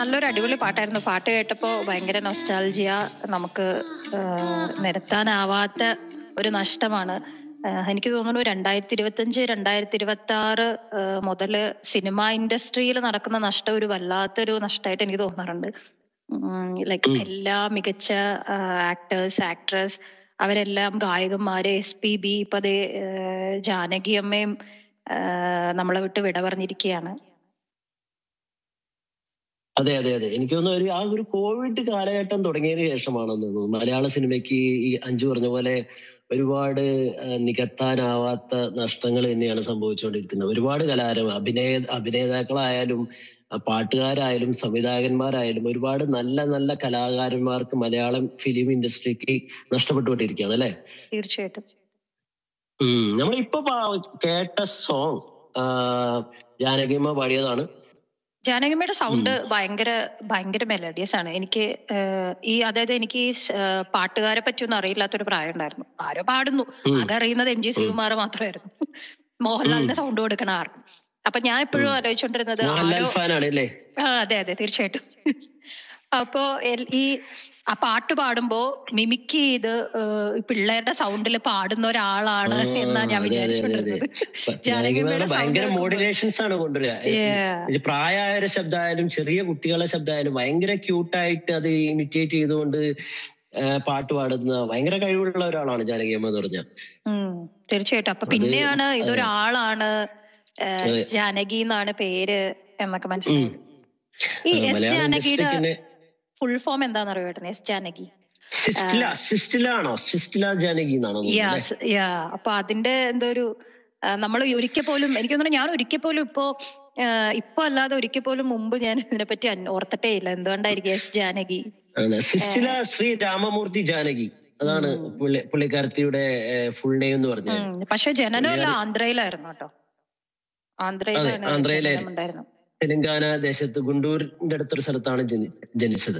നല്ലൊരു അടിപൊളി പാട്ടായിരുന്നു പാട്ട് കേട്ടപ്പോ ഭയങ്കര നൊസ്റ്റാൾജിയ നമുക്ക് ആഹ്, നിരത്താനാവാത്ത ഒരു നഷ്ടമാണ് ആഹ്, എനിക്ക് തോന്നുന്നു രണ്ടായിരത്തി ഇരുപത്തഞ്ച് രണ്ടായിരത്തി ഇരുപത്തി ആറ് മുതല് സിനിമ ഇൻഡസ്ട്രിയിൽ നടക്കുന്ന നഷ്ടം ഒരു വല്ലാത്തൊരു നഷ്ടമായിട്ട് എനിക്ക് തോന്നാറുണ്ട് ലൈക്ക് ഉം. എല്ലാ മികച്ച ആക്ടേഴ്സ് ആക്ട്രസ് അവരെല്ലാം ഗായകന്മാര് എസ് പി ബി ഇപ്പൊ അതേ ജാനകി അമ്മയും ആഹ്, നമ്മളെ വിട്ട് വിട പറഞ്ഞിരിക്കുകയാണ് അതെ അതെ അതെ എനിക്ക് തോന്നുന്നു ഒരു ആ ഒരു കോവിഡ് കാലഘട്ടം തുടങ്ങിയതിന് ശേഷമാണെന്ന് തോന്നുന്നു മലയാള സിനിമയ്ക്ക് ഈ അഞ്ചു പറഞ്ഞ പോലെ ഒരുപാട് ആ, നികത്താനാവാത്ത നഷ്ടങ്ങൾ തന്നെയാണ് സംഭവിച്ചുകൊണ്ടിരിക്കുന്നത് ഒരുപാട് കലാകാരം അഭിനയ അഭിനേതാക്കളായാലും ആ, പാട്ടുകാരായാലും സംവിധായകന്മാരായാലും ഒരുപാട് നല്ല നല്ല കലാകാരന്മാർക്ക് മലയാളം ഫിലിം ഇൻഡസ്ട്രിക്ക് നഷ്ടപ്പെട്ടുകൊണ്ടിരിക്കുകയാണ് അല്ലെ തീർച്ചയായിട്ടും ഉം നമ്മളിപ്പോ പാ- കേട്ട സോങ് ജാനകിയമ്മ പാടിയതാണ് ജാനകിമ്മയുടെ സൗണ്ട് ഉം. ഭയങ്കര ഭയങ്കര മെലഡിയസ് ആണ് എനിക്ക് ആഹ്, ഈ അതായത് എനിക്ക് ഈ സ്- ആഹ്, പാട്ടുകാരെ പറ്റിയൊന്നും അറിയില്ലാത്തൊരു പ്രായം ഉണ്ടായിരുന്നു ആരോ പാടുന്നു ഉം. ആകെ അറിയുന്നത് എം ജി ശ്രീകുമാർ മാത്രമായിരുന്നു മോഹൻലാലിന്റെ സൗണ്ട് കൊടുക്കണ ആർക്കും അപ്പൊ ഞാൻ എപ്പോഴും ഉം. ആലോചിച്ചോണ്ടിരുന്നത് മോഹൻലാൽ ആരോ ഫാനാണ് അല്ലേ ആ അതെ അതെ തീർച്ചയായിട്ടും അപ്പോ എൽ- ഈ ആ പാട്ട് പാടുമ്പോ മിമിക്ക് ചെയ്ത് ഏഹ്, ഈ പിള്ളേരുടെ സൗണ്ടിൽ പാടുന്ന ഒരാളാണ് ആ, എന്നാ ഞാൻ അതെ, അതെ, അതെ, വിചാരിച്ചുകൊണ്ടിരുന്നത് അതെ. ജാനകിയമ്മയുടെ ഭയങ്കര sound കേൾക്കുമ്പോ- മോഡുലേഷൻസ് ആണ് കൊണ്ടുവരിക Yeah. ഇത് പ്രായമായവരുടെ ശബ്ദമായാലും ചെറിയ കുട്ടികളുടെ ശബ്ദമായാലും ഭയങ്കര ക്യൂട്ടായിട്ട് അത് ഇമിറ്റേറ്റ് ചെയ്തുകൊണ്ട് ആ, പാട്ട് പാടുന്ന ഭയങ്കര കഴിവുള്ള ഒരാളാണ് ജാനകിയമ്മ എന്ന് പറഞ്ഞാൽ ഉം, തീർച്ചയായിട്ടും അപ്പൊ അത് പിന്നെയാണ് അതെ. ഇതൊരാളാണ് ഏഹ്, അതെ. ജാനകി എന്നാണ് പേര് എന്നൊക്കെ മനസ്സിലായത് ഈ ആ, എസ് മലയാളം ജാനകിയുടെ ഇൻഡസ്ട്രിക്ക് ഫുൾ ഫോം എന്താണെന്ന് അറിയോ ഏട്ടൻ എസ് ജാനകി സിസ്റ്റില സിസ്റ്റില ആണോ സിസ്റ്റില ജാനകി എന്നാണോ യാ തോന്നുന്നത് സ്- യാ അപ്പൊ അതിന്റെ എന്തോ ഒരു നമ്മൾ ഒരിക്കൽ പോലും എനിക്ക് തോന്നുന്നു ഞാൻ ഒരിക്കൽ പോലും ഇപ്പോ ആ, ഇപ്പൊ അല്ലാതെ ഒരിക്കൽ പോലും മുമ്പ് ഞാൻ ഇതിനെപ്പറ്റി അന്വ- ഓർത്തിട്ടേ ഇല്ല എന്തുകൊണ്ടായിരിക്കും എസ് ജാനകി അതെ. സിസ്റ്റില ശ്രീ രാമമൂർത്തി ജാനകി അതാണ് പുള്ളി പുള്ളിക്കാരത്തിയുടെ ഫുൾ നെയിം എന്ന് പറഞ്ഞാൽ ഉം, പക്ഷെ ജനനമല്ല പുള്ളിക്കാരി- ആന്ധ്രയിലായിരുന്നു കേട്ടോ ആന്ധ്രയിലാണ് ആന്ധ്രയിലായിരുന്നു. ജനനം ഉണ്ടായിരുന്നു തെലങ്കാന ദേശത്ത് ഗുണ്ടൂരിന്റെ അടുത്തൊരു സ്ഥലത്താണ് ജനി- ജനിച്ചത്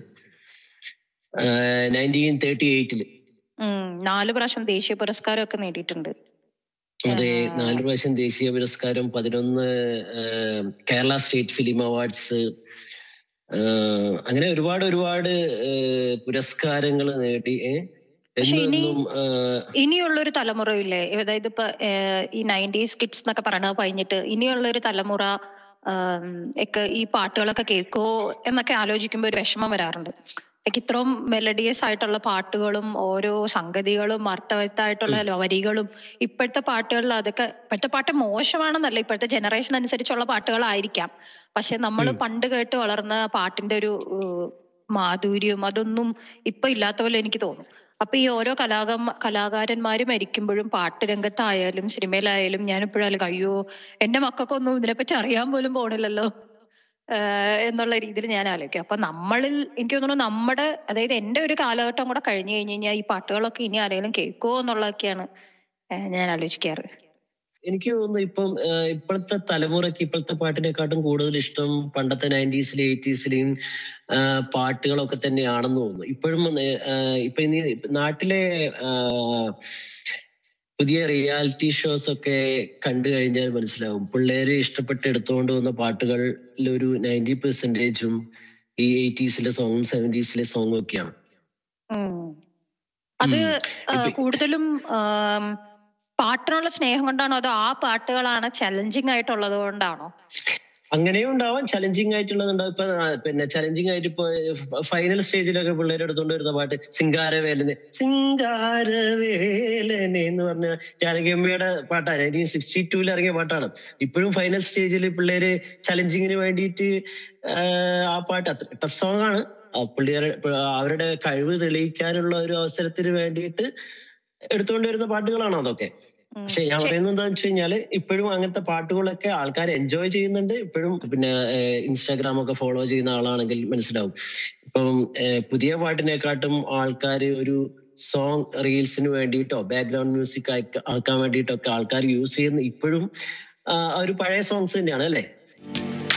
നയൻറ്റീൻ തേർട്ടി എയ്റ്റില് ഉം, നാല് പ്രാവശ്യം ദേശീയ പുരസ്കാരം ഒക്കെ നേടിയിട്ടുണ്ട് അതെ ആ. നാല് പ്രാവശ്യം ദേശീയ പുരസ്കാരം പതിനൊന്ന് ആ, കേരള സ്റ്റേറ്റ് ഫിലിം അവാർഡ്സ് അങ്ങനെ ഒരുപാട് ഒരുപാട് പുരസ്കാരങ്ങൾ നേടി ഏ? പക്ഷെ എന്നും ഇനി- എന്നും ആ, ഇനിയുള്ളൊരു തലമുറയില്ലേ അതായത് ഇപ്പൊ ഏഹ്, ഈ നയൻറ്റീസ് കിഡ്സ് എന്നൊക്കെ പറയണത് കഴിഞ്ഞിട്ട് ഇനിയുള്ളൊരു തലമുറ ആം, ഒക്കെ ഈ പാട്ടുകളൊക്കെ കേൾക്കോ എന്നൊക്കെ ആലോചിക്കുമ്പോൾ ഒരു വിഷമം വരാറുണ്ട് ലൈക്ക് ഇത്രയും മെലഡിയസ് ആയിട്ടുള്ള പാട്ടുകളും ഓരോ സംഗതികളും അർത്ഥവത്തായിട്ടുള്ള വരികളും ഇപ്പോഴത്തെ പാട്ടുകളിൽ അതൊക്കെ ഇപ്പോഴത്തെ പാട്ട് മോശമാണെന്നല്ല ഇപ്പോഴത്തെ ജനറേഷൻ അനുസരിച്ചുള്ള പാട്ടുകളായിരിക്കാം പക്ഷെ നമ്മൾ ഉം. പണ്ട് കേട്ട് വളർന്ന പാട്ടിന്റെ ഒരു ഏഹ്, മാധുര്യം അതൊന്നും ഇപ്പൊ ഇല്ലാത്ത പോലെ എനിക്ക് തോന്നും അപ്പൊ ഈ ഓരോ കലാക കലാകാരന്മാര് മരിക്കുമ്പോഴും പാട്ട് രംഗത്തായാലും സിനിമയിലായാലും ഞാൻ ഇപ്പോഴായാലും അയ്യോ എന്റെ മക്കൾക്കൊന്നും ഇതിനെപ്പറ്റി അറിയാൻ പോലും പോണില്ലല്ലോ ആഹ് എന്നുള്ള രീതിയിൽ ഞാൻ ആലോചിക്കും അപ്പൊ നമ്മളിൽ എനിക്ക് തോന്നുന്നു നമ്മുടെ അതായത് എന്റെ ഒരു കാലഘട്ടം കൂടെ കഴിഞ്ഞു കഴിഞ്ഞു കഴിഞ്ഞാൽ ഈ പാട്ടുകളൊക്കെ ഇനി ആരെങ്കിലും കേൾക്കുമോ എന്നുള്ളതൊക്കെയാണ് ആഹ് ഞാൻ ആലോചിക്കാറ് എനിക്ക് തോന്നുന്നു ഇപ്പം ആ, ഇപ്പോഴത്തെ തലമുറയ്ക്ക് ഇപ്പോഴത്തെ പാട്ടിനെക്കാട്ടും കൂടുതൽ ഇഷ്ടം പണ്ടത്തെ നയൻറ്റീസിലെയും എയ്റ്റീസിലെയും പാട്ടുകളൊക്കെ തന്നെയാണെന്ന് തോന്നുന്നു ഇപ്പോഴും ആ, ഇപ്പൊ ഇനി നാട്ടിലെ ആ, പുതിയ റിയാലിറ്റി ഷോസ് ഒക്കെ കണ്ടു കഴിഞ്ഞാൽ മനസ്സിലാവും പിള്ളേര് ഇഷ്ടപ്പെട്ട് എടുത്തുകൊണ്ട് വന്ന പാട്ടുകളിൽ ഒരു നയൻറ്റി പെർസെന്റേജും ഈ എയ്റ്റീസിലെ സോങ്ങും സെവൻറ്റീസിലെ സോങ്ങും ഒക്കെയാണ് ഉം. അത് ഉം. ആ, ഇപ്പൊ- കൂടുതലും ആം, പാട്ടിനുള്ള സ്നേഹം കൊണ്ടാണോ അതോ ആ പാട്ടുകളാണ് ചലഞ്ചിങ് ആയിട്ടുള്ളത് കൊണ്ടാണോ അങ്ങനെയും ഉണ്ടാവാം ചലഞ്ചിങ് ആയിട്ടുള്ളതുണ്ടാവും ഇപ്പൊ ആ, പിന്നെ ചലഞ്ചിങ് ആയിട്ട് ഇപ്പൊ ഫൈനൽ സ്റ്റേജിലൊക്കെ പിള്ളേർ എടുത്തോണ്ട് വരുന്ന പാട്ട് സിംഗാരവേലന് സിംഗാരവേലനെ എന്ന് പറഞ്ഞ ജാനകിയമ്മയുടെ പാട്ടാണ് നയൻറ്റീൻ സിക്സ്റ്റി ടൂവിൽ ഇറങ്ങിയ പാട്ടാണ് ഇപ്പോഴും ഫൈനൽ സ്റ്റേജിൽ പിള്ളേര് ചലഞ്ചിങ്ങിന് വേണ്ടിയിട്ട് ആ, ആ പാട്ട് അത്ര ടഫ് സോങ് ആണ് ആ പിള്ളേരെ അവരുടെ കഴിവ് തെളിയിക്കാനുള്ള ഒരു അവസരത്തിന് വേണ്ടിയിട്ട് എടുത്തുകൊണ്ട് വരുന്ന പാട്ടുകളാണ് അതൊക്കെ ഉം. പക്ഷെ ഞാൻ ശരി. പറയുന്നത് എന്താണെന്ന് വെച്ച് കഴിഞ്ഞാല് ഇപ്പോഴും അങ്ങനത്തെ പാട്ടുകളൊക്കെ ആൾക്കാർ എൻജോയ് ചെയ്യുന്നുണ്ട് ഇപ്പോഴും പിന്നെ ഇൻസ്റ്റാഗ്രാം ഒക്കെ ഫോളോ ചെയ്യുന്ന ആളാണെങ്കിൽ മനസ്സിലാവും ഇപ്പം ഏഹ്, പുതിയ പാട്ടിനെക്കാട്ടും ആൾക്കാർ ഒരു സോങ് റീൽസിന് വേണ്ടിയിട്ടോ ബാക്ക്ഗ്രൗണ്ട് മ്യൂസിക് ആക്കാൻ വേണ്ടിയിട്ടോ ഒക്കെ ആൾക്കാർ യൂസ് ചെയ്യുന്ന ഇപ്പോഴും ആ, ഒരു പഴയ സോങ്സ് തന്നെയാണ് അല്ലേ